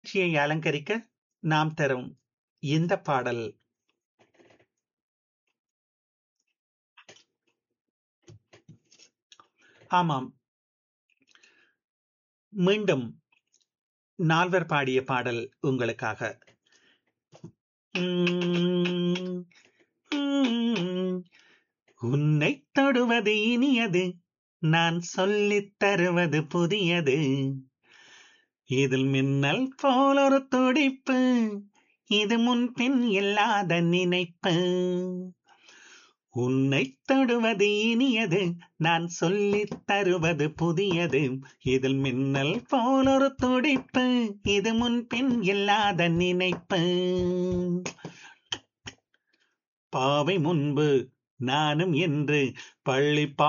நிகழ்ச்சியை அலங்கரிக்க நாம் தரும் இந்த பாடல் ஆமாம் மீண்டும் நால்வர் பாடிய பாடல் உங்களுக்காக உம், உம், உன்னை தொடுவது இனியது நான் சொல்லித் தருவது புதியது இதில் மின்னல் போல் ஒரு துடிப்பு இது முன்பின் இல்லாத நினைப்பு உன்னை தொடுவது இனியது நான் சொல்லித் தருவது புதியது இதில் மின்னல் போல் ஒரு துடிப்பு இது முன்பின் இல்லாத நினைப்பு பாவை முன்பு நானும் என்று பள்ளி